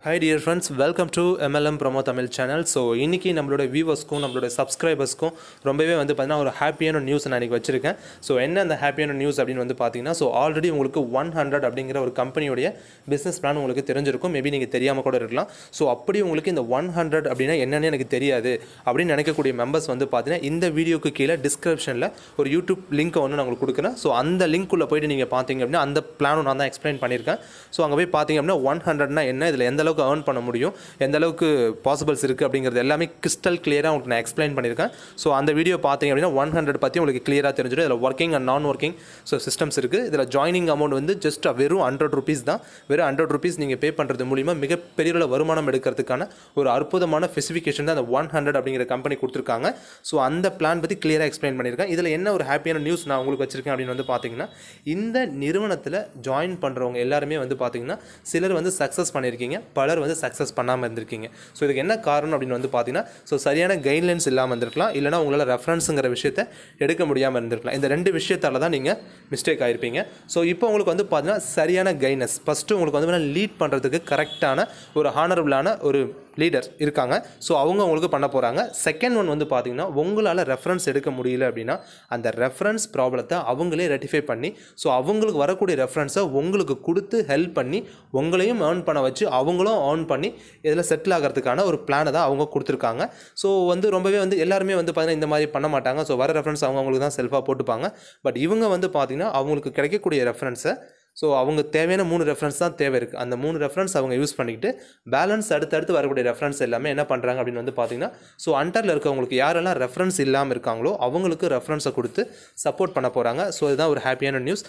hi dear friends welcome to MLM promo Tamil channel so இன்றைக்கி நம்மளோட வியூவர்ஸ்க்கும் நம்மளோட சப்ஸ்கிரைபர்ஸ்க்கும் ரொம்பவே வந்து பார்த்தீங்கன்னா ஒரு ஹாப்பியான நியூஸ் நான் இன்றைக்கி வச்சிருக்கேன் ஸோ என்ன அந்த ஹாப்பியான நியூஸ் அப்படின்னு வந்து பார்த்தீங்கன்னா ஸோ ஆல்ரெடி உங்களுக்கு ஒன் ஹண்ட்ரட் அப்படிங்கிற ஒரு கம்பெனியோடைய பிஸ்னஸ் பிளான் உங்களுக்கு தெரிஞ்சிருக்கும் மேபி நீங்கள் தெரியாமல் கூட இருக்கலாம் ஸோ அப்படி உங்களுக்கு இந்த ஒன் ஹண்ட்ரட் அப்படின்னா என்னன்னு எனக்கு தெரியாது அப்படின்னு நினைக்கக்கூடிய மெம்பர்ஸ் வந்து பார்த்தீங்கன்னா இந்த வீடியோக்கு கீழே டிஸ்கிரிப்ஷனில் ஒரு யூடியூப் லிங்க்கை வந்து நான் உங்களுக்கு கொடுக்குறேன் ஸோ அந்த லிங்க்குள்ளே போயிட்டு நீங்கள் பார்த்தீங்க அப்படின்னா அந்த பிளானும் நான் தான் எக்ஸ்பிளைன் பண்ணியிருக்கேன் ஸோ அங்கே போய் பார்த்தீங்க அப்படின்னா ஒன் ஹண்ட்ரட்னா என்ன இதில் எந்த அளவுக்கு ஏர்ன் பண்ண முடியும் எந்த அளவுக்கு பாசிபிள்ஸ் இருக்குது அப்படிங்கிறது எல்லாமே கிறிஸ்டல் கிளியராக உங்களுக்கு நான் எக்ஸ்பிளைன் பண்ணியிருக்கேன் ஸோ அந்த வீடியோ பார்த்தீங்க அப்படின்னா ஒன் ஹண்ட்ரட் பற்றி உங்களுக்கு கிளியராக தெரிஞ்சிடும் இதில் working and non working so systems இருக்குது இதில் ஜாயினிங் அமௌண்ட் வந்து ஜஸ்ட் வெறும் ஹண்ட்ரட் ருபீஸ் தான் வெறும் ஹண்ட்ரட் ருபீஸ் நீங்கள் பே பண்ணுறது மூலிமா மிகப்பெரிய அளவு வருமானம் எடுக்கிறதுக்கான ஒரு அற்புதமான ஸ்பெசிஃபிகேஷன் தான் அந்த ஒன் ஹண்ட்ரட் அப்படிங்கிற கம்பெனி கொடுத்துருக்காங்க ஸோ அந்த பிளான் பற்றி கிளியராக எக்ஸ்பிளைன் பண்ணியிருக்கேன் இதில் என்ன ஒரு ஹாப்பியான நியூஸ் நான் உங்களுக்கு வச்சிருக்கேன் அப்படின்னு வந்து பார்த்தீங்கன்னா இந்த நிறுவனத்தில் ஜாயின் பண்ணுறவங்க எல்லாருமே வந்து பார்த்தீங்கன்னா சிலர் வந்து சக்ஸஸ் பண்ணியிருக்கீங்க பலர் வந்து சக்ஸஸ் பண்ணாமல் இருந்திருக்கீங்க ஸோ இதுக்கு என்ன காரணம் அப்படின்னு வந்து பார்த்தீங்கன்னா ஸோ சரியான கைட்லைன்ஸ் இல்லாமல் இருந்திருக்கலாம் இல்லைனா உங்களால் ரெஃபரன்ஸுங்கிற விஷயத்தை எடுக்க முடியாமல் இருந்திருக்கலாம் இந்த ரெண்டு விஷயத்தால தான் நீங்கள் மிஸ்டேக் ஆயிருப்பீங்க ஸோ இப்போ உங்களுக்கு வந்து பார்த்தீங்கன்னா சரியான கைட்னஸ் ஃபஸ்ட்டு உங்களுக்கு வந்து லீட் பண்ணுறதுக்கு கரெக்டான ஒரு ஹானரபுளான ஒரு லீடர் இருக்காங்க ஸோ அவங்க உங்களுக்கு பண்ண போகிறாங்க செகண்ட் ஒன் வந்து பார்த்தீங்கன்னா உங்களால் ரெஃபரன்ஸ் எடுக்க முடியல அப்படின்னா அந்த ரெஃபரன்ஸ் ப்ராப்ளத்தை அவங்களே ரெட்டிஃபை பண்ணி ஸோ அவங்களுக்கு வரக்கூடிய ரெஃபரன்ஸை உங்களுக்கு கொடுத்து ஹெல்ப் பண்ணி உங்களையும் ஏர்ன் பண்ண வச்சு அவங்களும் ஏர்ன் பண்ணி இதில் செட்டில் ஆகிறதுக்கான ஒரு பிளானை தான் அவங்க கொடுத்துருக்காங்க ஸோ வந்து ரொம்பவே வந்து எல்லாருமே வந்து பார்த்தீங்கன்னா இந்த மாதிரி பண்ண மாட்டாங்க ஸோ வர ரெஃபரன்ஸ் அவங்க அவங்களுக்கு தான் செல்ஃபாக போட்டுப்பாங்க பட் இவங்க வந்து பார்த்தீங்கன்னா அவங்களுக்கு கிடைக்கக்கூடிய ரெஃபரன்ஸை ஸோ அவங்க தேவையான மூணு ரெஃபரன்ஸ் தான் தேவை இருக்குது அந்த மூணு ரெஃபரன்ஸ் அவங்க யூஸ் பண்ணிக்கிட்டு பேலன்ஸ் அடுத்தடுத்து வரக்கூடிய ரெஃபரன்ஸ் எல்லாமே என்ன பண்ணுறாங்க அப்படின்னு வந்து பார்த்தீங்கன்னா ஸோ அண்டரில் இருக்கவங்களுக்கு யாரெல்லாம் ரெஃபரன்ஸ் இல்லாமல் இருக்காங்களோ அவங்களுக்கு ரெஃபரன்ஸை கொடுத்து சப்போர்ட் பண்ண போகிறாங்க ஸோ இதுதான் ஒரு ஹாப்பியான நியூஸ்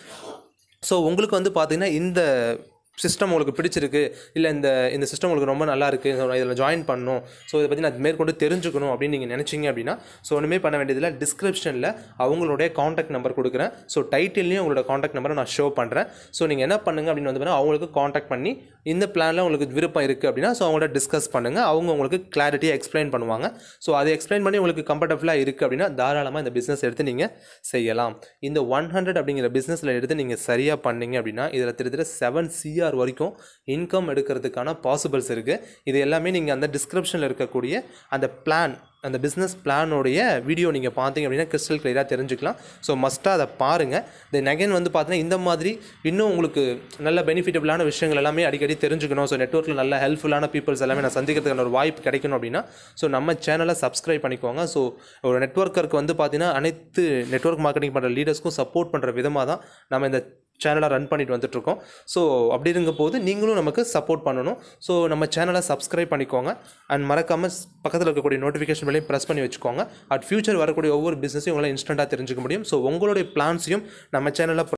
ஸோ உங்களுக்கு வந்து பார்த்தீங்கன்னா இந்த சிஸ்டம் உங்களுக்கு பிடிச்சிருக்கு இல்லை இந்த இந்த சிஸ்டம் உங்களுக்கு ரொம்ப நல்லா இருக்குது இதில் ஜாயின் பண்ணணும் ஸோ இதை பற்றி நான் மேற்கொண்டு தெரிஞ்சுக்கணும் அப்படின்னு நீங்கள் நினச்சிங்க அப்படின்னா ஸோ ஒன்றுமே பண்ண வேண்டியதில்லை டிஸ்கிரிப்ஷனில் அவங்களுடைய காண்டாக்ட் நம்பர் கொடுக்குறேன் ஸோ டைட்டில்லையும் உங்களோட காண்டாக்ட் நம்பரை நான் ஷோ பண்ணுறேன் ஸோ நீங்கள் என்ன பண்ணுங்க அப்படின்னு வந்து பார்த்தீங்கன்னா அவங்களுக்கு காண்டாக்ட் பண்ணி இந்த பிளானில் உங்களுக்கு விருப்பம் இருக்குது அப்படின்னா ஸோ அவங்கள்ட்ட டிஸ்கஸ் பண்ணுங்கள் அவங்க உங்களுக்கு கிளாரிட்டியாக எக்ஸ்பிளைன் பண்ணுவாங்க ஸோ அதை எக்ஸ்பிளைன் பண்ணி உங்களுக்கு கம்ஃபர்டபுளாக இருக்குது அப்படின்னா தாராளமாக இந்த பிஸ்னஸ் எடுத்து நீங்கள் செய்யலாம் இந்த ஒன் ஹண்ட்ரட் அப்படிங்கிற பிஸ்னஸில் எடுத்து நீங்கள் சரியாக பண்ணீங்க அப்படின்னா இதில் திருத்திர செவன் சிஆர் வரைக்கும் இன்கம் எடுக்கிறதுக்கான பாசிபிள்ஸ் இருக்குது இது எல்லாமே நீங்கள் அந்த டிஸ்கிரிப்ஷனில் இருக்கக்கூடிய அந்த பிளான் அந்த பிஸ்னஸ் பிளானோடைய வீடியோ நீங்கள் பார்த்தீங்க அப்படின்னா கிறிஸ்டல் கிளியராக தெரிஞ்சுக்கலாம் ஸோ மஸ்ட்டாக அதை பாருங்கள் தென் அகைன் வந்து பார்த்தீங்கன்னா இந்த மாதிரி இன்னும் உங்களுக்கு நல்ல பெனிஃபிட்டபிளான விஷயங்கள் எல்லாமே அடிக்கடி தெரிஞ்சுக்கணும் ஸோ நெட்ஒர்க்கில் நல்ல ஹெல்ப்ஃபுல்லான பீப்புள்ஸ் எல்லாமே நான் சந்திக்கிறதுக்கான ஒரு வாய்ப்பு கிடைக்கணும் அப்படின்னா ஸோ நம்ம சேனலை சப்ஸ்கிரைப் பண்ணிக்கோங்க ஸோ ஒரு நெட்ஒர்க்கருக்கு வந்து பார்த்தீங்கன்னா அனைத்து நெட்ஒர்க் மார்க்கெட்டிங் பண்ணுற லீடர்ஸ்க்கும் சப்போர்ட் பண்ணுற விதமாக தான் நம்ம இந்த சேனலை ரன் பண்ணிட்டு வந்துட்டுருக்கோம் ஸோ அப்படி இருங்க போது நீங்களும் நமக்கு சப்போர்ட் பண்ணணும் ஸோ நம்ம சேனலை சப்ஸ்கிரைப் பண்ணிக்கோங்க அண்ட் மறக்காமல் பக்கத்தில் இருக்கக்கூடிய நோட்டிஃபிகேஷன் வேலையும் ப்ரெஸ் பண்ணி வச்சுக்கோங்க அட் ஃபியூச்சர் வரக்கூடிய ஒவ்வொரு பிஸ்னஸையும் உங்களால் இன்ஸ்டண்ட்டாக தெரிஞ்சுக்க முடியும் ஸோ உங்களுடைய பிளான்ஸையும் நம்ம சேனலில்